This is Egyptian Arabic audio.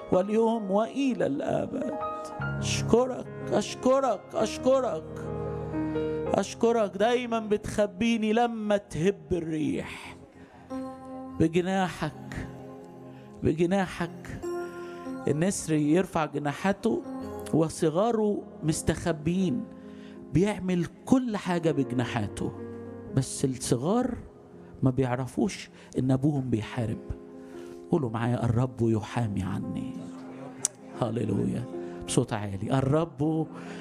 واليوم والى الابد اشكرك اشكرك اشكرك اشكرك دايما بتخبيني لما تهب الريح بجناحك بجناحك النسر يرفع جناحاته وصغاره مستخبيين بيعمل كل حاجة بجناحاته بس الصغار ما بيعرفوش ان ابوهم بيحارب قولوا معايا الرب يحامي عني هللويا بصوت عالي الرب